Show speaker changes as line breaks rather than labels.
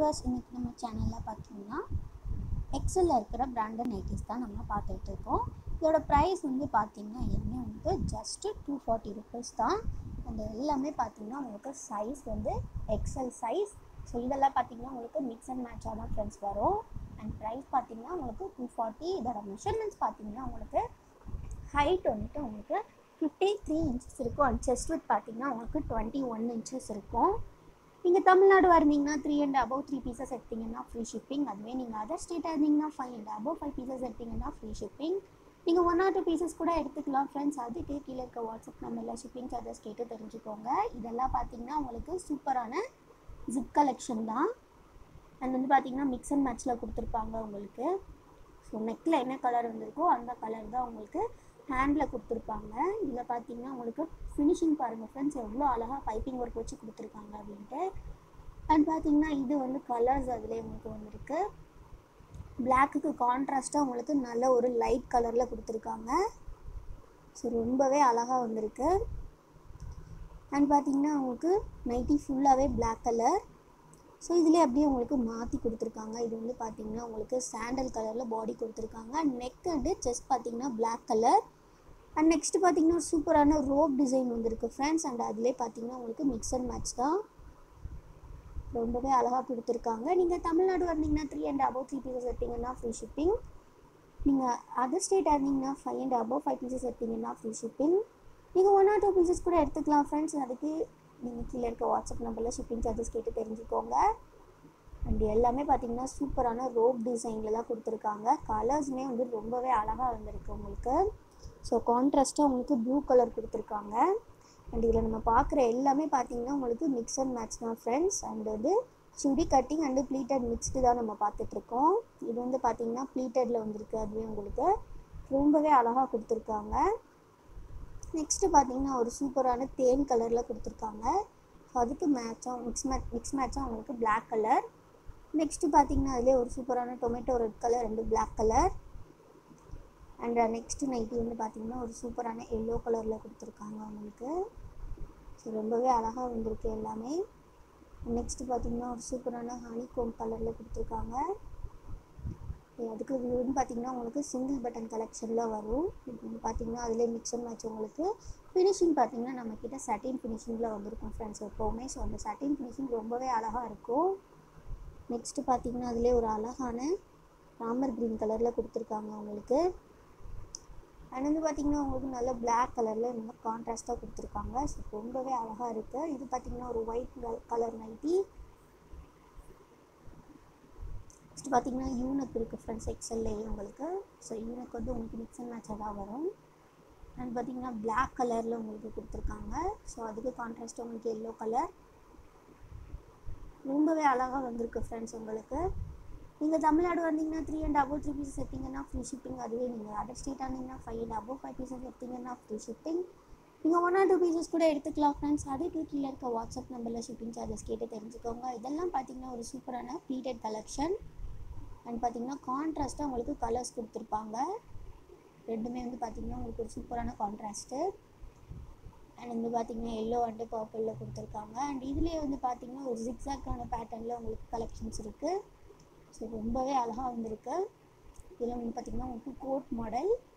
viewers இன்னைக்கு நம்ம சேனலில் பார்த்தீங்கன்னா எக்ஸலில் இருக்கிற பிராண்டட் நைட்டிஸ் தான் நம்ம பார்த்துட்டு இருக்கோம் இதோட ப்ரைஸ் வந்து பார்த்தீங்கன்னா எல்லாமே வந்து ஜஸ்ட்டு டூ ஃபார்ட்டி ருபீஸ் தான் அந்த எல்லாமே பார்த்தீங்கன்னா உங்களுக்கு சைஸ் வந்து எக்ஸல் சைஸ் ஸோ இதெல்லாம் பார்த்தீங்கன்னா உங்களுக்கு மிக்ஸ் அண்ட் மேட்சாக தான் ஃப்ரெண்ட்ஸ் வரும் அண்ட் ப்ரைஸ் பார்த்தீங்கன்னா உங்களுக்கு டூ ஃபார்ட்டி இதோட மெஷர்மெண்ட்ஸ் பார்த்தீங்கன்னா உங்களுக்கு ஹைட் வந்துட்டு உங்களுக்கு ஃபிஃப்டி த்ரீ இன்ச்சஸ் இருக்கும் அண்ட் செஸ்ட் வித் பார்த்தீங்கன்னா உங்களுக்கு டுவெண்ட்டி ஒன் இன்ச்சஸ் இருக்கும் நீங்கள் தமிழ்நாடு இருந்தீங்கன்னா three and above three pieces எடுத்தீங்கன்னா ஃப்ரீ ஷிப்பிங் அதுவே நீங்கள் அதர் ஸ்டேட்டாக இருந்தீங்கன்னா five and above five pieces எடுத்தீங்கன்னா ஃப்ரீ ஷிப்பிங் நீங்கள் ஒன் ஆர் டூ பீசஸ் கூட எடுத்துக்கலாம் ஃப்ரெண்ட்ஸ் அதுக்கு கீழே இருக்க வாட்ஸ்அப் நம்பரில் ஷிப்பிங் சார்ஜஸ் கேட்டு தெரிஞ்சுக்கோங்க இதெல்லாம் பார்த்தீங்கன்னா உங்களுக்கு சூப்பரான ஜிப் கலெக்ஷன் தான் அண்ட் வந்து பார்த்தீங்கன்னா மிக்ஸ் அண்ட் மேட்ச்சில் கொடுத்துருப்பாங்க உங்களுக்கு ஸோ நெக்கில் என்ன கலர் வந்திருக்கோ அந்த கலர் தான் உங்களுக்கு ஹேண்டில் கொடுத்துருப்பாங்க இதில் பார்த்தீங்கன்னா உங்களுக்கு ஃபினிஷிங் பாருங்கள் ஃப்ரெண்ட்ஸ் எவ்வளோ அழகாக பைப்பிங் ஒர்க் வச்சு கொடுத்துருக்காங்க அப்படின்ட்டு அண்ட் பார்த்தீங்கன்னா இது வந்து கலர்ஸ் அதிலே உங்களுக்கு வந்திருக்கு பிளாக்குக்கு கான்ட்ராஸ்ட்டாக உங்களுக்கு நல்ல ஒரு லைட் கலரில் கொடுத்துருக்காங்க ஸோ ரொம்பவே அழகாக வந்திருக்கு அண்ட் பார்த்தீங்கன்னா உங்களுக்கு நைட்டி ஃபுல்லாகவே Black கலர் ஸோ இதிலே அப்படியே உங்களுக்கு மாற்றி கொடுத்துருக்காங்க இது வந்து பார்த்தீங்கன்னா உங்களுக்கு சாண்டல் கலரில் பாடி கொடுத்துருக்காங்க அண்ட் நெக் அண்டு செஸ்ட் பார்த்தீங்கன்னா Black கலர் அண்ட் நெக்ஸ்ட் பார்த்தீங்கன்னா ஒரு சூப்பரான ரோப் டிசைன் வந்திருக்கு ஃப்ரெண்ட்ஸ் அண்ட் அதிலே பார்த்தீங்கன்னா உங்களுக்கு மிக்ஸ் அண்ட் மேட்ச் தான் ரொம்பவே அழகாக கொடுத்துருக்காங்க நீங்கள் தமிழ்நாடு வந்தீங்கன்னா three and above three pieces எடுத்தீங்கன்னா ஃப்ரீ ஷிப்பிங் நீங்கள் அதர் ஸ்டேட் இருந்தீங்கன்னா five and above five pieces எடுத்தீங்கன்னா ஃப்ரீ ஷிப்பிங் நீங்கள் ஒன் ஆர் டூ பீசஸ் கூட எடுத்துக்கலாம் ஃப்ரெண்ட்ஸ் அதுக்கு நீங்கள் கீழே இருக்க வாட்ஸ்அப் நம்பரில் ஷிப்பிங் சார்ஜஸ் கேட்டு தெரிஞ்சுக்கோங்க அண்ட் எல்லாமே பார்த்தீங்கன்னா சூப்பரான ரோப் டிசைனில் தான் கொடுத்துருக்காங்க கலர்ஸுமே வந்து ரொம்பவே அழகாக வந்திருக்கு உங்களுக்கு ஸோ கான்ட்ராஸ்ட்டாக உங்களுக்கு ப்ளூ கலர் கொடுத்துருக்காங்க அண்ட் இதில் நம்ம பார்க்குற எல்லாமே பார்த்தீங்கன்னா உங்களுக்கு மிக்ஸ் அண்ட் மேட்ச் தான் ஃப்ரெண்ட்ஸ் அண்ட் வந்து chudi cutting and pleated mixed தான் நம்ம பார்த்துட்ருக்கோம் இது வந்து பார்த்தீங்கன்னா ப்ளீட்டடில் வந்திருக்கு அதுவே உங்களுக்கு ரொம்பவே அழகாக கொடுத்துருக்காங்க நெக்ஸ்ட்டு பார்த்தீங்கன்னா ஒரு சூப்பரான தேன் கலரில் கொடுத்துருக்காங்க ஸோ அதுக்கு மேட்சாக மிக்ஸ் மேட்ச் மிக்ஸ் மேட்சாக உங்களுக்கு Black கலர் நெக்ஸ்ட்டு பார்த்தீங்கன்னா அதிலே ஒரு சூப்பரான டொமேட்டோ ரெட் கலர் ரெண்டு Black colour and next nighty வந்து பார்த்தீங்கன்னா ஒரு சூப்பரான எல்லோ கலரில் கொடுத்துருக்காங்க உங்களுக்கு ஸோ ரொம்பவே அழகாக வந்திருக்கு எல்லாமே நெக்ஸ்ட்டு பார்த்தீங்கன்னா ஒரு சூப்பரான ஹனி கோம் கலரில் கொடுத்துருக்காங்க அதுக்கு இது வந்து பார்த்தீங்கன்னா உங்களுக்கு சிங்கிள் பட்டன் கலெக்ஷனில் வரும் இது வந்து பார்த்தீங்கன்னா அதிலே மிக்ஸ் அண்ட் மேட்ச் உங்களுக்கு ஃபினிஷிங் பார்த்தீங்கன்னா நம்மக்கிட்ட சட்டின் ஃபினிஷிங்கில் வந்திருக்கும் ஃப்ரெண்ட்ஸ் எப்போவுமே ஸோ அந்த சட்டின் ஃபினிஷிங் ரொம்பவே அழகாக இருக்கும் நெக்ஸ்ட்டு பார்த்தீங்கன்னா அதிலே ஒரு அழகான ராமர் க்ரீன் கலரில் கொடுத்துருக்காங்க உங்களுக்கு அண்ட் வந்து பார்த்தீங்கன்னா உங்களுக்கு நல்ல Black கலரில் இந்த மாதிரி கான்ட்ராஸ்ட்டாக கொடுத்துருக்காங்க ஸோ ரொம்பவே அழகாக இருக்குது இது பார்த்தீங்கன்னா ஒரு ஒயிட் கலர் நைட்டி நெக்ஸ்ட் பார்த்தீங்கன்னா யூனக் இருக்குது ஃப்ரெண்ட்ஸ் எக்ஸல்லையே உங்களுக்கு ஸோ யூனக் வந்து உங்களுக்கு மிக்ஸ் அண்ட் மேட்சாக தான் வரும் அண்ட் பார்த்தீங்கன்னா Black கலரில் உங்களுக்கு கொடுத்துருக்காங்க ஸோ அதுக்கு கான்ட்ராஸ்ட் உங்களுக்கு எல்லோ கலர் ரொம்பவே அழகாக வந்திருக்கு ஃப்ரெண்ட்ஸ் உங்களுக்கு நீங்கள் தமிழ்நாடு வந்தீங்கன்னா three and above three pieces எடுத்தீங்கன்னா ஃப்ரீ ஷிப்பிங் அதுவே நீங்கள் அதர் ஸ்டேட் வந்தீங்கன்னா five and above five pieces எடுத்தீங்கன்னா ஃப்ரீ ஷிப்பிங் நீங்கள் ஒன் ஆர் டூ பீசஸ் கூட எடுத்துக்கலாம் ஃப்ரெண்ட்ஸ் அதுக்கு கீழே இருக்க வாட்ஸ்அப் நம்பரில் ஷிப்பிங் சார்ஜஸ் கேட்டு தெரிஞ்சுக்கோங்க இதெல்லாம் பார்த்தீங்கன்னா ஒரு சூப்பரான ப்ளீட்டட் கலெக்ஷன் அண்ட் பார்த்தீங்கன்னா கான்ட்ராஸ்ட்டாக உங்களுக்கு கலர்ஸ் கொடுத்துருப்பாங்க ரெண்டுமே வந்து பார்த்தீங்கன்னா உங்களுக்கு ஒரு சூப்பரான கான்ட்ராஸ்ட்டு அண்ட் வந்து பார்த்தீங்கன்னா எல்லோ அண்டு பர்பிளில் கொடுத்துருக்காங்க அண்ட் இதுலேயே வந்து பார்த்தீங்கன்னா ஒரு ஜிக்ஸாக்கான பேட்டர்னில் உங்களுக்கு கலெக்ஷன்ஸ் இருக்குது ஸோ ரொம்பவே அழகாக வந்திருக்கு இதில் வந்து பார்த்தீங்கன்னா உங்களுக்கு கோட் மாடல்